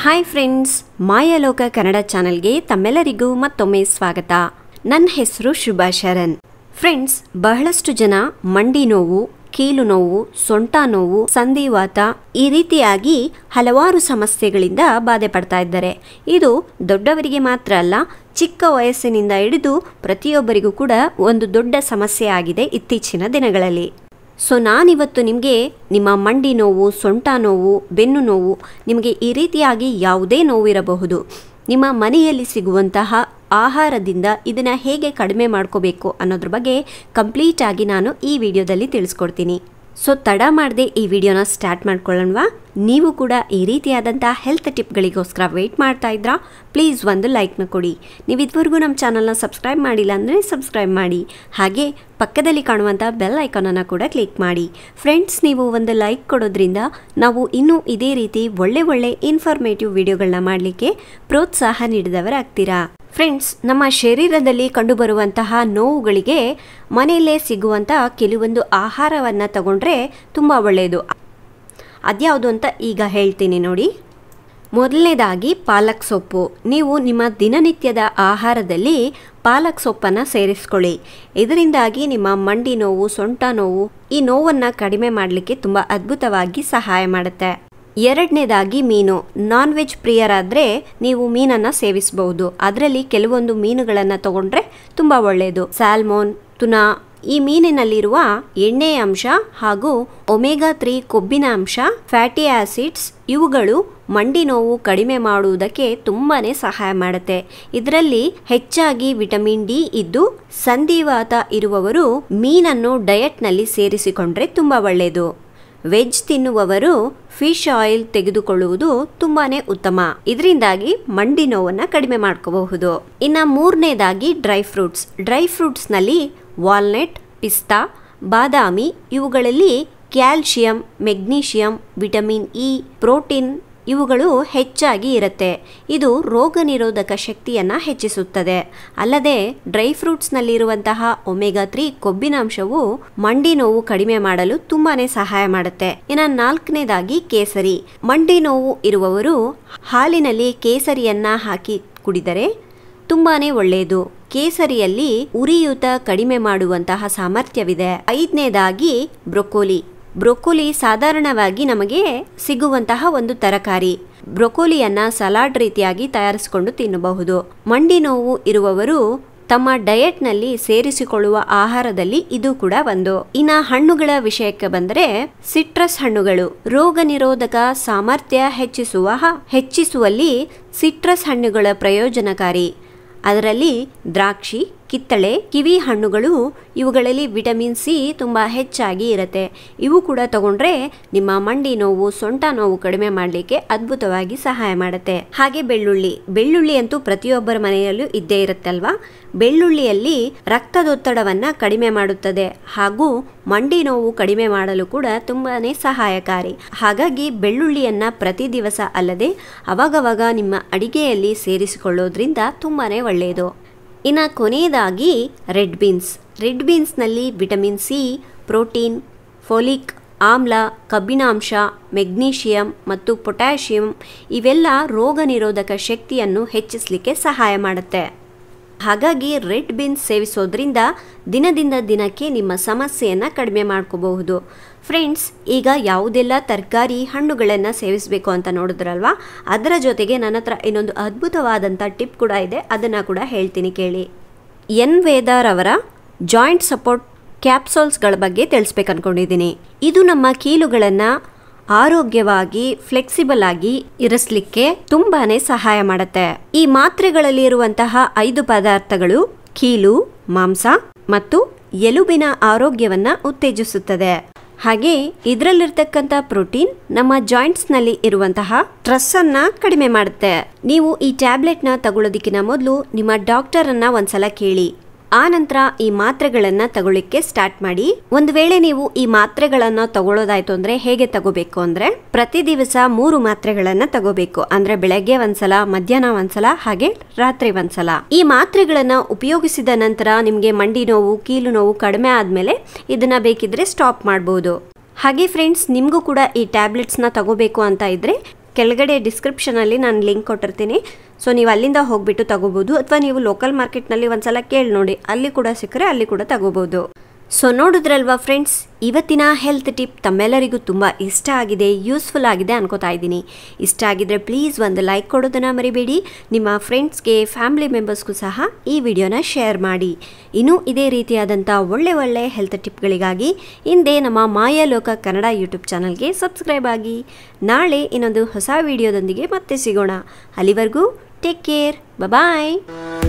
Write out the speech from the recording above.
hi friends ಮಾಯಾಲೋಕ Kannada ಚಾನೆಲ್ಗೆ ತಮ್ಮೆಲ್ಲರಿಗೂ ಮತ್ತೊಮ್ಮೆ ಸ್ವಾಗತ ನನ್ನ ಹೆಸರು ಶುಭಾ ಶರಣ್ ಫ್ರೆಂಡ್ಸ್ ಬಹಳಷ್ಟು ಜನ ಮಂಡಿ ನೋವು ಕೀಲು ನೋವು ಸೊಂಟ ನೋವು ಸಂಧಿವಾತ ಈ ರೀತಿಯಾಗಿ ಹಲವಾರು ಸಮಸ್ಯೆಗಳಿಂದ ಬಾಧೆ ಪಡ್ತಾ ಇದ್ದಾರೆ ಇದು ದೊಡ್ಡವರಿಗೆ ಮಾತ್ರ ಅಲ್ಲ ಚಿಕ್ಕ ವಯಸ್ಸಿನಿಂದ ಹಿಡಿದು ಪ್ರತಿಯೊಬ್ಬರಿಗೂ ಕೂಡ ಒಂದು ದೊಡ್ಡ ಸಮಸ್ಯೆ ಆಗಿದೆ ಇತ್ತೀಚಿನ ದಿನಗಳಲ್ಲಿ ಸೊ ನಾನಿವತ್ತು ನಿಮಗೆ ನಿಮ್ಮ ಮಂಡಿ ನೋವು ಸೊಂಟ ನೋವು ಬೆನ್ನು ನೋವು ನಿಮಗೆ ಈ ರೀತಿಯಾಗಿ ಯಾವುದೇ ನೋವು ಇರಬಹುದು ನಿಮ್ಮ ಮನೆಯಲ್ಲಿ ಸಿಗುವಂತಹ ಆಹಾರದಿಂದ ಇದನ್ನು ಹೇಗೆ ಕಡಿಮೆ ಮಾಡ್ಕೋಬೇಕು ಅನ್ನೋದ್ರ ಬಗ್ಗೆ ಕಂಪ್ಲೀಟ್ ಆಗಿ ನಾನು ಈ ವಿಡಿಯೋದಲ್ಲಿ ತಿಳಿಸ್ಕೊಡ್ತೀನಿ ಸೊ ತಡ ಮಾಡದೆ ಈ ವಿಡಿಯೋನ ಸ್ಟಾರ್ಟ್ ಮಾಡ್ಕೊಳ್ಳೋಣವಾ ನೀವು ಕೂಡ ಈ ರೀತಿಯಾದಂಥ ಹೆಲ್ತ್ ಟಿಪ್ಗಳಿಗೋಸ್ಕರ ವೆಯ್ಟ್ ಮಾಡ್ತಾ ಇದ್ರಾ ಪ್ಲೀಸ್ ಒಂದು ಲೈಕ್ನ ಕೊಡಿ ನೀವು ಇದುವರೆಗೂ ನಮ್ಮ ಚಾನಲ್ನ ಸಬ್ಸ್ಕ್ರೈಬ್ ಮಾಡಿಲ್ಲ ಅಂದರೆ ಸಬ್ಸ್ಕ್ರೈಬ್ ಮಾಡಿ ಹಾಗೆ ಪಕ್ಕದಲ್ಲಿ ಕಾಣುವಂಥ ಬೆಲ್ ಐಕಾನನ್ನು ಕೂಡ ಕ್ಲಿಕ್ ಮಾಡಿ ಫ್ರೆಂಡ್ಸ್ ನೀವು ಒಂದು ಲೈಕ್ ಕೊಡೋದ್ರಿಂದ ನಾವು ಇನ್ನೂ ಇದೇ ರೀತಿ ಒಳ್ಳೆ ಒಳ್ಳೆ ಇನ್ಫಾರ್ಮೇಟಿವ್ ವಿಡಿಯೋಗಳನ್ನ ಮಾಡಲಿಕ್ಕೆ ಪ್ರೋತ್ಸಾಹ ನೀಡಿದವರಾಗ್ತೀರಾ ಫ್ರೆಂಡ್ಸ್ ನಮ್ಮ ಶರೀರದಲ್ಲಿ ಕಂಡುಬರುವಂತಹ ನೋವುಗಳಿಗೆ ಮನೆಯಲ್ಲೇ ಸಿಗುವಂಥ ಕೆಲವೊಂದು ಆಹಾರವನ್ನು ತಗೊಂಡ್ರೆ ತುಂಬ ಒಳ್ಳೆಯದು ಅದ್ಯಾವುದು ಅಂತ ಈಗ ಹೇಳ್ತೀನಿ ನೋಡಿ ಮೊದಲನೇದಾಗಿ ಪಾಲಕ್ ಸೊಪ್ಪು ನೀವು ನಿಮ್ಮ ದಿನನಿತ್ಯದ ಆಹಾರದಲ್ಲಿ ಪಾಲಕ್ ಸೊಪ್ಪನ್ನು ಸೇರಿಸ್ಕೊಳ್ಳಿ ಇದರಿಂದಾಗಿ ನಿಮ್ಮ ಮಂಡಿ ನೋವು ಸೊಂಟ ನೋವು ಈ ನೋವನ್ನು ಕಡಿಮೆ ಮಾಡಲಿಕ್ಕೆ ತುಂಬ ಅದ್ಭುತವಾಗಿ ಸಹಾಯ ಮಾಡುತ್ತೆ ಎರಡನೇದಾಗಿ ಮೀನು ನಾನ್ ವೆಜ್ ಪ್ರಿಯರಾದರೆ ನೀವು ಮೀನನ್ನು ಸೇವಿಸಬಹುದು ಅದರಲ್ಲಿ ಕೆಲವೊಂದು ಮೀನುಗಳನ್ನು ತಗೊಂಡ್ರೆ ತುಂಬ ಒಳ್ಳೆಯದು ಸ್ಯಾಲ್ಮೋನ್ ತುನಾ ಈ ಮೀನಿನಲ್ಲಿರುವ ಎಣ್ಣೆಯ ಅಂಶ ಹಾಗೂ ಒಮೆಗಾ ತ್ರೀ ಕೊಬ್ಬಿನ ಅಂಶ ಫ್ಯಾಟಿ ಆಸಿಡ್ಸ್ ಇವುಗಳು ಮಂಡಿ ನೋವು ಕಡಿಮೆ ಮಾಡುವುದಕ್ಕೆ ತುಂಬಾನೇ ಸಹಾಯ ಮಾಡುತ್ತೆ ಇದರಲ್ಲಿ ಹೆಚ್ಚಾಗಿ ವಿಟಮಿನ್ ಡಿ ಇದ್ದು ಸಂಧಿವಾತ ಇರುವವರು ಮೀನನ್ನು ಡಯಟ್ನಲ್ಲಿ ಸೇರಿಸಿಕೊಂಡ್ರೆ ತುಂಬ ಒಳ್ಳೆಯದು ವೆಜ್ ತಿನ್ನುವವರು ಫಿಶ್ ಆಯಿಲ್ ತೆಗೆದುಕೊಳ್ಳುವುದು ತುಂಬಾನೇ ಉತ್ತಮ ಇದರಿಂದಾಗಿ ಮಂಡಿ ನೋವನ್ನು ಕಡಿಮೆ ಮಾಡ್ಕೋಬಹುದು ಇನ್ನು ಮೂರನೇದಾಗಿ ಡ್ರೈ ಫ್ರೂಟ್ಸ್ ಡ್ರೈ ಫ್ರೂಟ್ಸ್ನಲ್ಲಿ ವಾಲ್ನಟ್ ಪಿಸ್ತಾ ಬಾದಾಮಿ ಇವುಗಳಲ್ಲಿ calcium magnesium vitamin E protein ಇವುಗಳು ಹೆಚ್ಚಾಗಿ ಇರುತ್ತೆ ಇದು ರೋಗ ನಿರೋಧಕ ಶಕ್ತಿಯನ್ನು ಹೆಚ್ಚಿಸುತ್ತದೆ ಅಲ್ಲದೆ ಡ್ರೈ ಫ್ರೂಟ್ಸ್ನಲ್ಲಿರುವಂತಹ ಒಮೆಗಾ ತ್ರೀ ಕೊಬ್ಬಿನಾಂಶವು ಮಂಡಿ ನೋವು ಕಡಿಮೆ ಮಾಡಲು ತುಂಬಾನೇ ಸಹಾಯ ಮಾಡುತ್ತೆ ಇನ್ನು ನಾಲ್ಕನೇದಾಗಿ ಕೇಸರಿ ಮಂಡಿ ನೋವು ಇರುವವರು ಹಾಲಿನಲ್ಲಿ ಕೇಸರಿಯನ್ನ ಹಾಕಿ ಕುಡಿದರೆ ತುಂಬಾನೇ ಒಳ್ಳೆಯದು ಕೇಸರಿಯಲ್ಲಿ ಉರಿಯೂತ ಕಡಿಮೆ ಮಾಡುವಂತಹ ಸಾಮರ್ಥ್ಯವಿದೆ ಐದನೇದಾಗಿ ಬ್ರೊಕೋಲಿ ಬ್ರೊಕೋಲಿ ಸಾಧಾರಣವಾಗಿ ನಮಗೆ ಸಿಗುವಂತಹ ಒಂದು ತರಕಾರಿ ಬ್ರೊಕೋಲಿಯನ್ನ ಸಲಾಡ್ ರೀತಿಯಾಗಿ ತಯಾರಿಸಿಕೊಂಡು ತಿನ್ನಬಹುದು ಮಂಡಿ ನೋವು ಇರುವವರು ತಮ್ಮ ಡಯಟ್ನಲ್ಲಿ ಸೇರಿಸಿಕೊಳ್ಳುವ ಆಹಾರದಲ್ಲಿ ಇದು ಕೂಡ ಒಂದು ಇನ್ನ ಹಣ್ಣುಗಳ ವಿಷಯಕ್ಕೆ ಬಂದರೆ ಸಿಟ್ರಸ್ ಹಣ್ಣುಗಳು ರೋಗ ನಿರೋಧಕ ಸಾಮರ್ಥ್ಯ ಹೆಚ್ಚಿಸುವ ಹೆಚ್ಚಿಸುವಲ್ಲಿ ಸಿಟ್ರಸ್ ಹಣ್ಣುಗಳ ಪ್ರಯೋಜನಕಾರಿ ಅದರಲ್ಲಿ ದ್ರಾಕ್ಷಿ ಕಿತ್ತಳೆ ಕಿವಿ ಹಣ್ಣುಗಳು ಇವುಗಳಲ್ಲಿ ವಿಟಮಿನ್ ಸಿ ತುಂಬ ಹೆಚ್ಚಾಗಿ ಇರುತ್ತೆ ಇವು ಕೂಡ ತಗೊಂಡ್ರೆ ನಿಮ್ಮ ಮಂಡಿ ನೋವು ಸೊಂಟ ನೋವು ಕಡಿಮೆ ಮಾಡಲಿಕ್ಕೆ ಅದ್ಭುತವಾಗಿ ಸಹಾಯ ಮಾಡುತ್ತೆ ಹಾಗೆ ಬೆಳ್ಳುಳ್ಳಿ ಬೆಳ್ಳುಳ್ಳಿ ಅಂತೂ ಪ್ರತಿಯೊಬ್ಬರ ಮನೆಯಲ್ಲೂ ಇದ್ದೇ ಇರುತ್ತಲ್ವಾ ಬೆಳ್ಳುಳ್ಳಿಯಲ್ಲಿ ರಕ್ತದೊತ್ತಡವನ್ನು ಕಡಿಮೆ ಮಾಡುತ್ತದೆ ಹಾಗೂ ಮಂಡಿ ನೋವು ಕಡಿಮೆ ಮಾಡಲು ಕೂಡ ತುಂಬಾನೇ ಸಹಾಯಕಾರಿ ಹಾಗಾಗಿ ಬೆಳ್ಳುಳ್ಳಿಯನ್ನ ಪ್ರತಿ ದಿವಸ ಅಲ್ಲದೆ ಅವಾಗವಾಗ ನಿಮ್ಮ ಅಡಿಗೆಯಲ್ಲಿ ಸೇರಿಸಿಕೊಳ್ಳೋದ್ರಿಂದ ತುಂಬಾನೇ ಒಳ್ಳೆಯದು ಇನ್ನು ಕೊನೆಯದಾಗಿ ರೆಡ್ ಬೀನ್ಸ್ ರೆಡ್ ಬೀನ್ಸ್ನಲ್ಲಿ ವಿಟಮಿನ್ ಸಿ ಪ್ರೋಟೀನ್ ಫೋಲಿಕ್ ಆಮ್ಲ ಕಬ್ಬಿಣಾಂಶ ಮೆಗ್ನೀಷಿಯಂ ಮತ್ತು ಪೊಟ್ಯಾಷಿಯಂ ಇವೆಲ್ಲ ರೋಗ ನಿರೋಧಕ ಶಕ್ತಿಯನ್ನು ಹೆಚ್ಚಿಸಲಿಕ್ಕೆ ಸಹಾಯ ಮಾಡುತ್ತೆ ಹಾಗಾಗಿ ರೆಡ್ ಬೀನ್ಸ್ ಸೇವಿಸೋದ್ರಿಂದ ದಿನದಿಂದ ದಿನಕ್ಕೆ ನಿಮ್ಮ ಸಮಸ್ಯೆಯನ್ನು ಕಡಿಮೆ ಮಾಡ್ಕೋಬಹುದು ಫ್ರೆಂಡ್ಸ್ ಈಗ ಯಾವುದೆಲ್ಲ ತರಕಾರಿ ಹಣ್ಣುಗಳನ್ನು ಸೇವಿಸಬೇಕು ಅಂತ ನೋಡಿದ್ರಲ್ವಾ ಅದರ ಜೊತೆಗೆ ನನ್ನ ಹತ್ರ ಇನ್ನೊಂದು ಅದ್ಭುತವಾದಂಥ ಟಿಪ್ ಕೂಡ ಇದೆ ಅದನ್ನು ಕೂಡ ಹೇಳ್ತೀನಿ ಕೇಳಿ ಎನ್ ವೇದಾರ್ ಅವರ ಜಾಯಿಂಟ್ ಸಪೋರ್ಟ್ ಕ್ಯಾಪ್ಸೂಲ್ಸ್ಗಳ ಬಗ್ಗೆ ತಿಳಿಸ್ಬೇಕು ಅನ್ಕೊಂಡಿದ್ದೀನಿ ಇದು ನಮ್ಮ ಕೀಲುಗಳನ್ನು ಆರೋಗ್ಯವಾಗಿ ಫ್ಲೆಕ್ಸಿಬಲ್ ಆಗಿ ಇರಿಸಲಿಕ್ಕೆ ತುಂಬಾನೇ ಸಹಾಯ ಮಾಡುತ್ತೆ ಈ ಮಾತ್ರೆಗಳಲ್ಲಿ ಇರುವಂತಹ ಐದು ಪದಾರ್ಥಗಳು ಕೀಲು ಮಾಂಸ ಮತ್ತು ಎಲುಬಿನ ಆರೋಗ್ಯವನ್ನ ಉತ್ತೇಜಿಸುತ್ತದೆ ಹಾಗೆ ಇದರಲ್ಲಿರ್ತಕ್ಕಂಥ ಪ್ರೋಟೀನ್ ನಮ್ಮ ಜಾಯಿಂಟ್ಸ್ನಲ್ಲಿ ಇರುವಂತಹ ಸ್ಟ್ರೆಸ್ ಅನ್ನ ಕಡಿಮೆ ಮಾಡುತ್ತೆ ನೀವು ಈ ಟ್ಯಾಬ್ಲೆಟ್ನ ತಗೊಳ್ಳೋದಕ್ಕಿಂತ ಮೊದಲು ನಿಮ್ಮ ಡಾಕ್ಟರ್ ಅನ್ನ ಒಂದ್ಸಲ ಕೇಳಿ ಆ ನಂತರ ಈ ಮಾತ್ರೆಗಳನ್ನ ತಗೊಳ್ಳಿಕ್ಕೆ ಸ್ಟಾರ್ಟ್ ಮಾಡಿ ಒಂದು ವೇಳೆ ನೀವು ಈ ಮಾತ್ರೆಗಳನ್ನ ತಗೊಳ್ಳೋದಾಯ್ತು ಅಂದ್ರೆ ಹೇಗೆ ತಗೋಬೇಕು ಅಂದ್ರೆ ಪ್ರತಿ ದಿವಸ ಮೂರು ಮಾತ್ರೆಗಳನ್ನ ತಗೋಬೇಕು ಅಂದ್ರೆ ಬೆಳಗ್ಗೆ ಒಂದ್ಸಲ ಮಧ್ಯಾಹ್ನ ಒಂದ್ಸಲ ಹಾಗೆ ರಾತ್ರಿ ಒಂದ್ಸಲ ಈ ಮಾತ್ರೆಗಳನ್ನ ಉಪಯೋಗಿಸಿದ ನಂತರ ನಿಮ್ಗೆ ಮಂಡಿ ನೋವು ಕೀಲು ನೋವು ಕಡಿಮೆ ಆದ್ಮೇಲೆ ಇದನ್ನ ಬೇಕಿದ್ರೆ ಸ್ಟಾಪ್ ಮಾಡಬಹುದು ಹಾಗೆ ಫ್ರೆಂಡ್ಸ್ ನಿಮಗೂ ಕೂಡ ಈ ಟ್ಯಾಬ್ಲೆಟ್ಸ್ನ ತಗೋಬೇಕು ಅಂತ ಇದ್ರೆ ಕೆಳಗಡೆ ಡಿಸ್ಕ್ರಿಪ್ಷನಲ್ಲಿ ನಾನು ಲಿಂಕ್ ಕೊಟ್ಟಿರ್ತೀನಿ ಸೊ ನೀವು ಅಲ್ಲಿಂದ ಹೋಗ್ಬಿಟ್ಟು ತಗೋಬೋದು ಅಥವಾ ನೀವು ಲೋಕಲ್ ಮಾರ್ಕೆಟ್ನಲ್ಲಿ ಒಂದ್ಸಲ ಕೇಳಿ ನೋಡಿ ಅಲ್ಲಿ ಕೂಡ ಸಿಕ್ಕರೆ ಅಲ್ಲಿ ಕೂಡ ತಗೋಬೋದು ಸೊ ನೋಡಿದ್ರಲ್ವಾ ಫ್ರೆಂಡ್ಸ್ ಇವತ್ತಿನ ಹೆಲ್ತ್ ಟಿಪ್ ತಮ್ಮೆಲ್ಲರಿಗೂ ತುಂಬ ಇಷ್ಟ ಆಗಿದೆ ಯೂಸ್ಫುಲ್ ಆಗಿದೆ ಅನ್ಕೋತಾ ಇದ್ದೀನಿ ಇಷ್ಟ ಆಗಿದ್ರೆ ಪ್ಲೀಸ್ ಒಂದು ಲೈಕ್ ಕೊಡೋದನ್ನು ಮರಿಬೇಡಿ ನಿಮ್ಮ ಫ್ರೆಂಡ್ಸ್ಗೆ ಫ್ಯಾಮಿಲಿ ಮೆಂಬರ್ಸ್ಗೂ ಸಹ ಈ ವಿಡಿಯೋನ ಶೇರ್ ಮಾಡಿ ಇನ್ನೂ ಇದೇ ರೀತಿಯಾದಂಥ ಒಳ್ಳೆ ಒಳ್ಳೆ ಹೆಲ್ತ್ ಟಿಪ್ಗಳಿಗಾಗಿ ಹಿಂದೆ ನಮ್ಮ ಮಾಯಾಲೋಕ ಕನ್ನಡ ಯೂಟ್ಯೂಬ್ ಚಾನಲ್ಗೆ ಸಬ್ಸ್ಕ್ರೈಬ್ ಆಗಿ ನಾಳೆ ಇನ್ನೊಂದು ಹೊಸ ವಿಡಿಯೋದೊಂದಿಗೆ ಮತ್ತೆ ಸಿಗೋಣ ಅಲ್ಲಿವರೆಗೂ ಟೇಕ್ ಕೇರ್ ಬಾಯ್